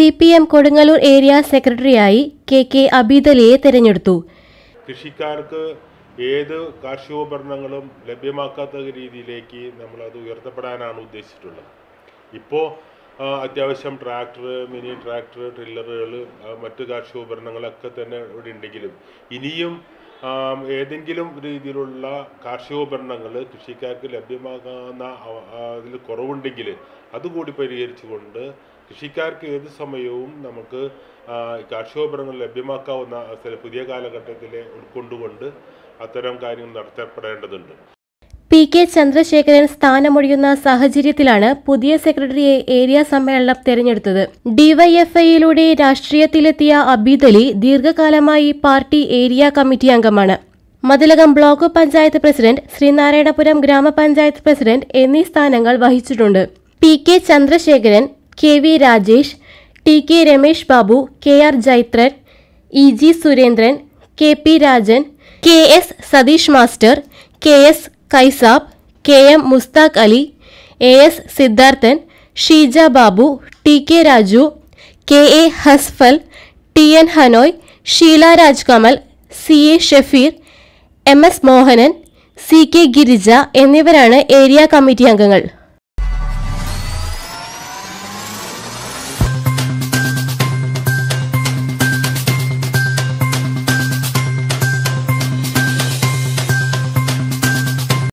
C P M Kodungallur area സെക്രട്ടറിയായി K K അബീദലിയെ തെരഞ്ഞെടുത്തു കൃഷിക്കാർക്ക് ഏത് കാർഷികോപകരണങ്ങളും ലഭ്യമാക്കാത്ത രീതിയിലേക്ക് നമ്മളത് ഉയർത്തപ്പെടാനാണ് ഉദ്ദേശിച്ചിട്ടുള്ളത് ഇപ്പോൾ അത്യാവശ്യം ട്രാക്ടർ മിനി ട്രാക്ടർ ട്രില്ലറുകൾ മറ്റ് കാർഷികോപകരണങ്ങളൊക്കെ തന്നെ ഇവിടെ ഉണ്ടെങ്കിലും ഇനിയും ആ, ഏതെങ്കിലും രീതിയിലുള്ള കാർഷികോപകരണങ്ങൾ കൃഷിക്കാർക്ക് ലഭ്യമാകാവുന്ന അവ- ആ, അതിൽ കുറവുണ്ടെങ്കിൽ അതുകൂടി പരിഹരിച്ചുകൊണ്ട് കൃഷിക്കാർക്ക് ഏത് സമയവും നമുക്ക് ആ, കാർഷികോപകരണങ്ങൾ ലഭ്യമാക്കാവുന്ന അവസരം പുതിയ കാലഘട്ടത്തിൽ ഉൾക്കൊണ്ടുകൊണ്ട് അത്തരം കാര്യങ്ങൾ നടത്തപ്പെടേണ്ടതുണ്ട് പി കെ ചന്ദ്രശേഖരൻ സ്ഥാനമൊഴിയുന്ന സാഹചര്യത്തിലാണ് പുതിയ സെക്രട്ടറിയെ ഏരിയ സമ്മേളനം തെരഞ്ഞെടുത്തത് ഡിവൈഎഫ്ഐയിലൂടെ രാഷ്ട്രീയത്തിലെത്തിയ അബീദലി ദീർഘകാലമായി പാർട്ടി ഏരിയ കമ്മിറ്റി അംഗമാണ് Mathilakam block panchayat president Sreenarayanapuram grama panchayat president എന്നീ സ്ഥാനങ്ങൾ വഹിച്ചിട്ടുണ്ട് P K Chandrasekharan K V Rajesh T K Ramesh Babu K R Jaithran E G Surendran K P Rajan K S Satheesh master K S Kaisab K M Mushtaq Ali A S Sidharthan Sheeja Babu T K Raju K A Hasfal T N Hanoi Sheela Raj Kamal C A Shafeer M S Mohanan C K Girija എന്നിവരാണ് area committee അംഗങ്ങൾ